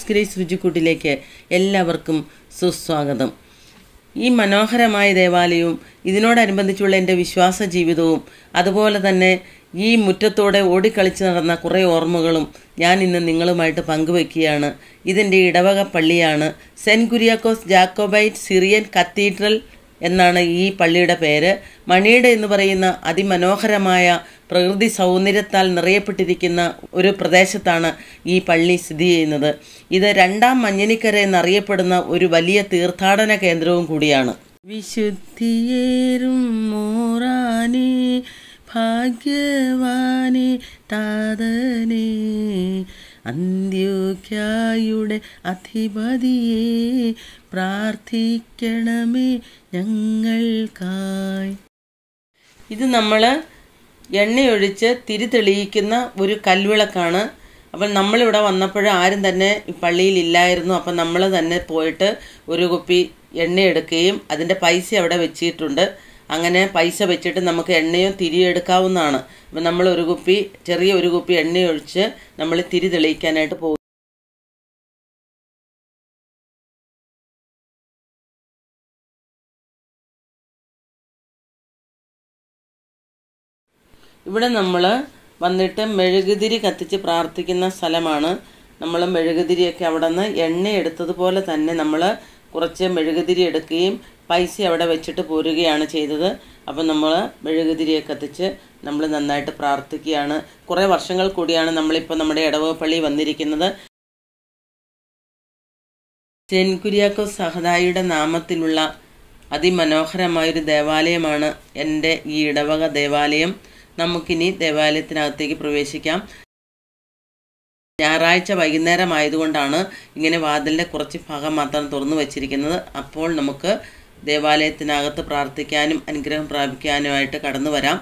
grace രുചിക്കൂട്ടിലേക്ക് എല്ലാവർക്കും സുസ്വാഗതം ഈ മനോഹരമായ ദേവാലയവും ഇതിനോടനുബന്ധിച്ചുള്ള എൻ്റെ വിശ്വാസ ജീവിതവും അതുപോലെ തന്നെ ഈ മുറ്റത്തോടെ ഓടിക്കളിച്ച് നടന്ന കുറേ ഓർമ്മകളും ഞാൻ ഇന്ന് നിങ്ങളുമായിട്ട് പങ്കുവെക്കുകയാണ് ഇതിൻ്റെ ഇടവക പള്ളിയാണ് saint Kuriakose Jacobite Syrian cathedral എന്നാണ് ഈ പള്ളിയുടെ പേര് മണിയുടെ എന്ന് പറയുന്ന അതിമനോഹരമായ പ്രകൃതി സൗന്ദര്യത്താൽ നിറയപ്പെട്ടിരിക്കുന്ന ഒരു പ്രദേശത്താണ് ഈ പള്ളി സ്ഥിതി ചെയ്യുന്നത് ഇത് രണ്ടാം മഞ്ഞനിക്കര എന്നറിയപ്പെടുന്ന ഒരു വലിയ തീർത്ഥാടന കേന്ദ്രവും കൂടിയാണ് വിശുദ്ധിയേറും മോറാനേ ഭാഗ്യവാനേ താതനേ അന്ത്യോക്യായുടെ അധിപതിയെ പ്രാർത്ഥിക്കണമേ ഞങ്ങൾക്കായി ഇത് നമ്മൾ എണ്ണയൊഴിച്ച് തിരി തെളിയിക്കുന്ന ഒരു കൽവിളക്കാണ് അപ്പം നമ്മളിവിടെ വന്നപ്പോൾ ആരും തന്നെ ഈ പള്ളിയിൽ ഇല്ലായിരുന്നു അപ്പം നമ്മൾ തന്നെ പോയിട്ട് ഒരു കുപ്പി എണ്ണ എടുക്കുകയും അതിൻ്റെ പൈസ അവിടെ വെച്ചിട്ടുണ്ട് അങ്ങനെ പൈസ വെച്ചിട്ട് നമുക്ക് എണ്ണയും തിരിയെടുക്കാവുന്നതാണ് അപ്പം നമ്മൾ ഒരു കുപ്പി ചെറിയ ഒരു കുപ്പി എണ്ണയൊഴിച്ച് നമ്മൾ തിരി തെളിയിക്കാനായിട്ട് പോകും ഇവിടെ നമ്മൾ വന്നിട്ട് മെഴുകുതിരി കത്തിച്ച് പ്രാർത്ഥിക്കുന്ന സ്ഥലമാണ് നമ്മൾ മെഴുകുതിരിയൊക്കെ അവിടെ നിന്ന് എണ്ണ എടുത്തതുപോലെ തന്നെ നമ്മൾ കുറച്ച് മെഴുകുതിരി എടുക്കുകയും പൈസ അവിടെ വെച്ചിട്ട് പോരുകയാണ് ചെയ്തത് അപ്പം നമ്മൾ മെഴുകുതിരിയെ കത്തിച്ച് നമ്മൾ നന്നായിട്ട് പ്രാർത്ഥിക്കുകയാണ് കുറേ വർഷങ്ങൾ കൂടിയാണ് നമ്മളിപ്പോൾ നമ്മുടെ ഇടവക പള്ളി വന്നിരിക്കുന്നത് സെൻറ്റ് കുര്യാക്കോസ് സഹദായിയുടെ നാമത്തിലുള്ള അതിമനോഹരമായൊരു ദേവാലയമാണ് എൻ്റെ ഈ ഇടവക ദേവാലയം നമുക്കിനി ദേവാലയത്തിനകത്തേക്ക് പ്രവേശിക്കാം ഞായറാഴ്ച വൈകുന്നേരം ആയതുകൊണ്ടാണ് ഇങ്ങനെ വാതിലിൻ്റെ കുറച്ച് ഭാഗം മാത്രം തുറന്നു വച്ചിരിക്കുന്നത് അപ്പോൾ നമുക്ക് ദേവാലയത്തിനകത്ത് പ്രാർത്ഥിക്കാനും അനുഗ്രഹം പ്രാപിക്കാനുമായിട്ട് കടന്നു വരാം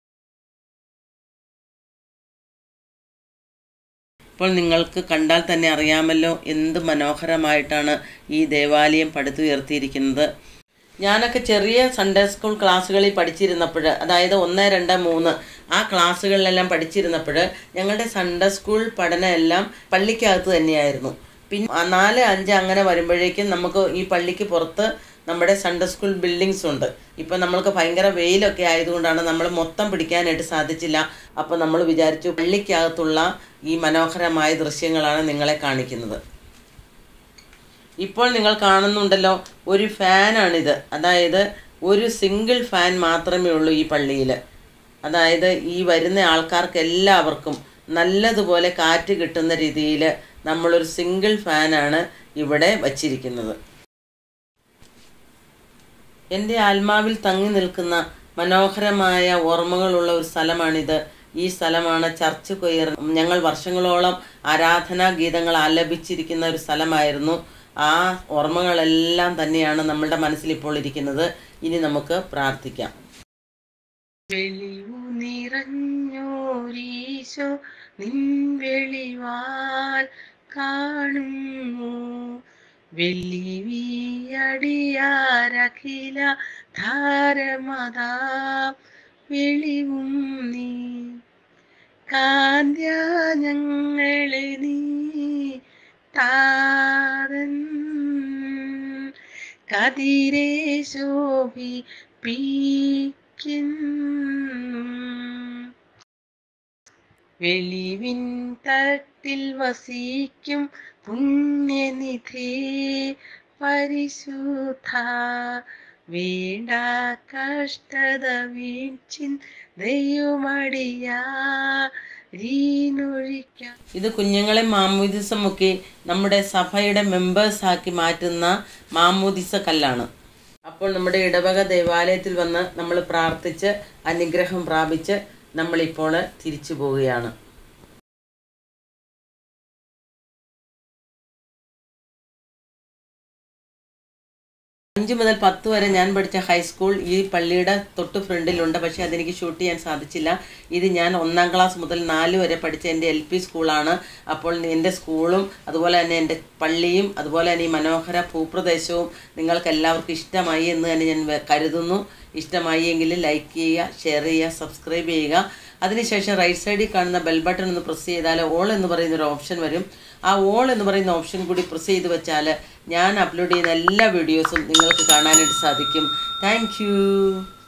ഇപ്പോൾ നിങ്ങൾക്ക് കണ്ടാൽ തന്നെ അറിയാമല്ലോ എന്ത് മനോഹരമായിട്ടാണ് ഈ ദേവാലയം പടുത്തുയർത്തിയിരിക്കുന്നത് ഞാനൊക്കെ ചെറിയ സൺഡേ സ്കൂൾ ക്ലാസ്സുകളിൽ പഠിച്ചിരുന്നപ്പോൾ അതായത് ഒന്ന് രണ്ട് മൂന്ന് ആ ക്ലാസ്സുകളിലെല്ലാം പഠിച്ചിരുന്നപ്പോൾ ഞങ്ങളുടെ സൺഡേ സ്കൂൾ പഠനം എല്ലാം പള്ളിക്കകത്ത് തന്നെയായിരുന്നു പിന്നെ നാല് അഞ്ച് അങ്ങനെ വരുമ്പോഴേക്കും നമുക്ക് ഈ പള്ളിക്ക് പുറത്ത് നമ്മുടെ സൺഡേ സ്കൂൾ ബിൽഡിങ്സ് ഉണ്ട് ഇപ്പം നമ്മൾക്ക് ഭയങ്കര വെയിലൊക്കെ ആയതുകൊണ്ടാണ് നമ്മൾ മൊത്തം പിടിക്കാനായിട്ട് സാധിച്ചില്ല അപ്പോൾ നമ്മൾ വിചാരിച്ചു പള്ളിക്കകത്തുള്ള ഈ മനോഹരമായ ദൃശ്യങ്ങളാണ് നിങ്ങളെ കാണിക്കുന്നത് ഇപ്പോൾ നിങ്ങൾ കാണുന്നുണ്ടല്ലോ ഒരു ഫാനാണിത് അതായത് ഒരു സിംഗിൾ ഫാൻ മാത്രമേ ഉള്ളൂ ഈ പള്ളിയിൽ അതായത് ഈ വരുന്ന ആൾക്കാർക്ക് എല്ലാവർക്കും നല്ലതുപോലെ കാറ്റ് കിട്ടുന്ന രീതിയിൽ നമ്മളൊരു സിംഗിൾ ഫാനാണ് ഇവിടെ വച്ചിരിക്കുന്നത് എൻ്റെ ആത്മാവിൽ തങ്ങി നിൽക്കുന്ന മനോഹരമായ ഓർമ്മകളുള്ള ഒരു സ്ഥലമാണിത് ഈ സ്ഥലമാണ് ചർച്ച് കൊയർ ഞങ്ങൾ വർഷങ്ങളോളം ആരാധനാ ഗീതങ്ങൾ ആലപിച്ചിരിക്കുന്ന ഒരു സ്ഥലമായിരുന്നു ആ ഓർമ്മകളെല്ലാം തന്നെയാണ് നമ്മളുടെ മനസ്സിൽ ഇപ്പോൾ ഇരിക്കുന്നത് ഇനി നമുക്ക് പ്രാർത്ഥിക്കാം വെളിവു നിറഞ്ഞോരീശോ നിൻ വെളിവാൽ കാണുന്നു വെള്ളിവിയടിയാരഖില ധാരമതാ വെളിവും നീ കാന്ത്യ ഞങ്ങളെ നീ താരൻ കതിരേ ശോഭി വെളിവിൻ തട്ടിൽ വസിക്കും പുണ്യനിധി പരിശുദ്ധ വേണ്ട കഷ്ടത വീഴ്ചിൻ ദൈവമടിയാ രീനൊഴിക്കാം ഇത് കുഞ്ഞുങ്ങളെ മാമോദിസമൊക്കെ നമ്മുടെ സഭയുടെ മെമ്പേഴ്സ് ആക്കി മാറ്റുന്ന മാമോദിസ കല്ലാണ് അപ്പോൾ നമ്മുടെ ഇടവക ദേവാലയത്തിൽ വന്ന് നമ്മൾ പ്രാർത്ഥിച്ച് അനുഗ്രഹം പ്രാപിച്ച് നമ്മളിപ്പോൾ തിരിച്ചു പോവുകയാണ് അഞ്ച് മുതൽ പത്ത് വരെ ഞാൻ പഠിച്ച ഹൈസ്കൂൾ ഈ പള്ളിയുടെ തൊട്ട് ഫ്രണ്ടിലുണ്ട് പക്ഷേ അതെനിക്ക് ഷൂട്ട് ചെയ്യാൻ സാധിച്ചില്ല ഇത് ഞാൻ ഒന്നാം ക്ലാസ് മുതൽ നാല് വരെ പഠിച്ച എൻ്റെ എൽ പി സ്കൂളാണ് അപ്പോൾ എൻ്റെ സ്കൂളും അതുപോലെ തന്നെ എൻ്റെ പള്ളിയും അതുപോലെ തന്നെ ഈ മനോഹര ഭൂപ്രദേശവും നിങ്ങൾക്ക് എല്ലാവർക്കും ഇഷ്ടമായി എന്ന് തന്നെ ഞാൻ വെ- കരുതുന്നു ഇഷ്ടമായി എങ്കിൽ ലൈക്ക് ചെയ്യുക ഷെയർ ചെയ്യുക സബ്സ്ക്രൈബ് ചെയ്യുക അതിനുശേഷം റൈറ്റ് സൈഡിൽ കാണുന്ന ബെൽ ബട്ടൺ ഒന്ന് പ്രസ് ചെയ്താൽ ഓൾ എന്ന് പറയുന്ന ഒരു ഓപ്ഷൻ വരും ആ ഓൾ എന്ന് പറയുന്ന ഓപ്ഷൻ കൂടി പ്രസ് ചെയ്ത് വെച്ചാൽ ഞാൻ അപ്ലോഡ് ചെയ്യുന്ന എല്ലാ വീഡിയോസും നിങ്ങൾക്ക് കാണാനായിട്ട് സാധിക്കും താങ്ക്